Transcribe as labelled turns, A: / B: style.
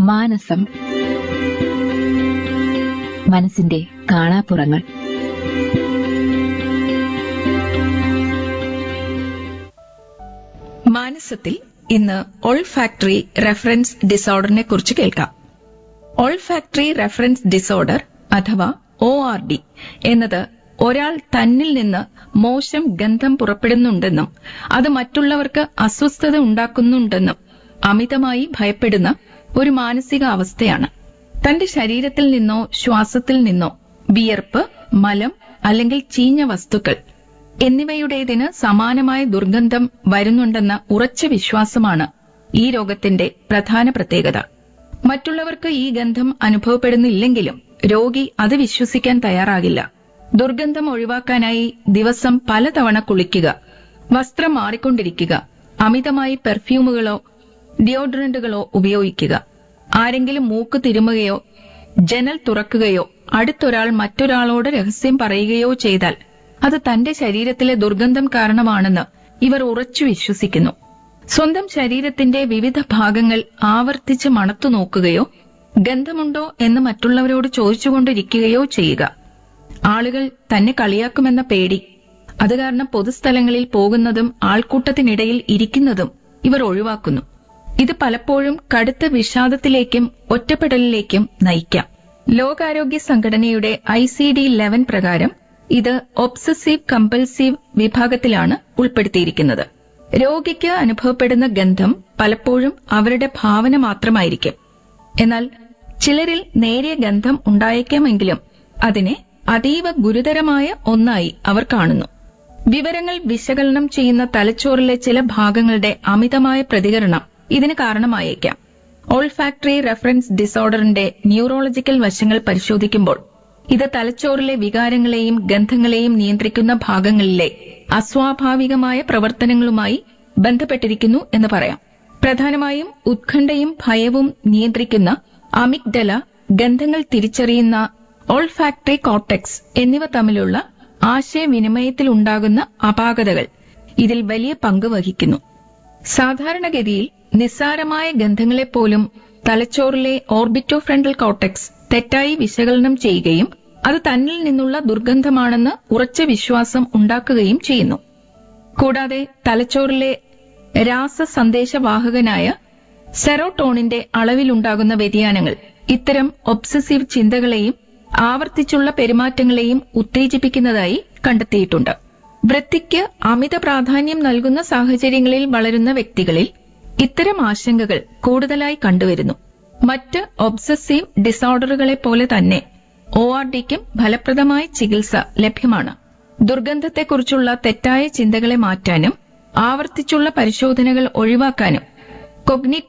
A: മാനസം മനസ്സിന്റെ കാണാപ്പുറങ്ങൾ
B: മാനസത്തിൽ ഇന്ന് ഓൾഫാക്ടറി റെഫറൻസ് ഡിസോർഡറിനെ കുറിച്ച് കേൾക്കാം ഓൾഫാക്ടറി റെഫറൻസ് ഡിസോർഡർ അഥവാ ഒ ആർ ഡി എന്നത് ഒരാൾ തന്നിൽ നിന്ന് മോശം ഗന്ധം പുറപ്പെടുന്നുണ്ടെന്നും അത് മറ്റുള്ളവർക്ക് അസ്വസ്ഥത ഉണ്ടാക്കുന്നുണ്ടെന്നും അമിതമായി ഭയപ്പെടുന്ന ഒരു മാനസിക അവസ്ഥയാണ് തന്റെ ശരീരത്തിൽ നിന്നോ ശ്വാസത്തിൽ നിന്നോ വിയർപ്പ് മലം അല്ലെങ്കിൽ ചീഞ്ഞ വസ്തുക്കൾ എന്നിവയുടേതിന് സമാനമായ ദുർഗന്ധം വരുന്നുണ്ടെന്ന ഉറച്ച വിശ്വാസമാണ് ഈ രോഗത്തിന്റെ പ്രധാന പ്രത്യേകത മറ്റുള്ളവർക്ക് ഈ ഗന്ധം അനുഭവപ്പെടുന്നില്ലെങ്കിലും രോഗി അത് വിശ്വസിക്കാൻ തയ്യാറാകില്ല ദുർഗന്ധം ഒഴിവാക്കാനായി ദിവസം പലതവണ കുളിക്കുക വസ്ത്രം മാറിക്കൊണ്ടിരിക്കുക അമിതമായി പെർഫ്യൂമുകളോ ഡിയോഡ്രന്റുകളോ ഉപയോഗിക്കുക ആരെങ്കിലും മൂക്ക് തിരുമുകയോ ജനൽ തുറക്കുകയോ അടുത്തൊരാൾ മറ്റൊരാളോട് രഹസ്യം പറയുകയോ ചെയ്താൽ അത് തന്റെ ശരീരത്തിലെ ദുർഗന്ധം കാരണമാണെന്ന് ഇവർ ഉറച്ചു വിശ്വസിക്കുന്നു സ്വന്തം ശരീരത്തിന്റെ വിവിധ ഭാഗങ്ങൾ ആവർത്തിച്ച് മണത്തു നോക്കുകയോ ഗന്ധമുണ്ടോ എന്ന് മറ്റുള്ളവരോട് ചോദിച്ചുകൊണ്ടിരിക്കുകയോ ചെയ്യുക ആളുകൾ തന്നെ കളിയാക്കുമെന്ന പേടി അത് കാരണം പൊതുസ്ഥലങ്ങളിൽ പോകുന്നതും ആൾക്കൂട്ടത്തിനിടയിൽ ഇരിക്കുന്നതും ഇവർ ഒഴിവാക്കുന്നു ഇത് പലപ്പോഴും കടുത്ത വിഷാദത്തിലേക്കും ഒറ്റപ്പെടലിലേക്കും നയിക്കാം ലോകാരോഗ്യ സംഘടനയുടെ ഐ സി ഡി ലെവൻ പ്രകാരം ഇത് ഒബ്സസീവ് കമ്പൽസീവ് വിഭാഗത്തിലാണ് ഉൾപ്പെടുത്തിയിരിക്കുന്നത് രോഗിക്ക് അനുഭവപ്പെടുന്ന ഗന്ധം പലപ്പോഴും അവരുടെ ഭാവന മാത്രമായിരിക്കും എന്നാൽ ചിലരിൽ നേരിയ ഗന്ധം ഉണ്ടായേക്കാമെങ്കിലും അതിനെ അതീവ ഗുരുതരമായ ഒന്നായി അവർ കാണുന്നു വിവരങ്ങൾ വിശകലനം ചെയ്യുന്ന തലച്ചോറിലെ ചില ഭാഗങ്ങളുടെ അമിതമായ പ്രതികരണം ഇതിന് കാരണമായേക്കാം ഓൾഫാക്ടറി റെഫറൻസ് ഡിസോർഡറിന്റെ ന്യൂറോളജിക്കൽ വശങ്ങൾ പരിശോധിക്കുമ്പോൾ ഇത് തലച്ചോറിലെ വികാരങ്ങളെയും ഗന്ധങ്ങളെയും നിയന്ത്രിക്കുന്ന ഭാഗങ്ങളിലെ അസ്വാഭാവികമായ പ്രവർത്തനങ്ങളുമായി ബന്ധപ്പെട്ടിരിക്കുന്നു എന്ന് പറയാം പ്രധാനമായും ഉത്കണ്ഠയും ഭയവും നിയന്ത്രിക്കുന്ന അമിഗ്ഡല ഗന്ധങ്ങൾ തിരിച്ചറിയുന്ന ഓൾഫാക്ടറി കോർട്ടെക്സ് എന്നിവ തമ്മിലുള്ള ആശയവിനിമയത്തിലുണ്ടാകുന്ന അപാകതകൾ ഇതിൽ വലിയ പങ്ക് വഹിക്കുന്നു സാധാരണഗതിയിൽ നിസ്സാരമായ ഗന്ധങ്ങളെപ്പോലും തലച്ചോറിലെ ഓർബിറ്റോ ഫ്രണ്ടൽ കോർട്ടെക്സ് തെറ്റായി വിശകലനം ചെയ്യുകയും അത് തന്നിൽ നിന്നുള്ള ദുർഗന്ധമാണെന്ന് ഉറച്ച വിശ്വാസം ഉണ്ടാക്കുകയും ചെയ്യുന്നു കൂടാതെ തലച്ചോറിലെ രാസസന്ദേശവാഹകനായ സെറോട്ടോണിന്റെ അളവിലുണ്ടാകുന്ന വ്യതിയാനങ്ങൾ ഇത്തരം ഒബ്സസീവ് ചിന്തകളെയും ആവർത്തിച്ചുള്ള പെരുമാറ്റങ്ങളെയും ഉത്തേജിപ്പിക്കുന്നതായി കണ്ടെത്തിയിട്ടുണ്ട് വൃത്തിക്ക് അമിത പ്രാധാന്യം നൽകുന്ന സാഹചര്യങ്ങളിൽ വളരുന്ന വ്യക്തികളിൽ ഇത്തരം ആശങ്കകൾ കൂടുതലായി കണ്ടുവരുന്നു മറ്റ് ഒബ്സസീവ് ഡിസോർഡറുകളെ പോലെ തന്നെ ഒ ആർ ഡിക്കും ഫലപ്രദമായ ചികിത്സ ലഭ്യമാണ് ദുർഗന്ധത്തെക്കുറിച്ചുള്ള തെറ്റായ ചിന്തകളെ മാറ്റാനും ആവർത്തിച്ചുള്ള പരിശോധനകൾ ഒഴിവാക്കാനും കൊഗ്നി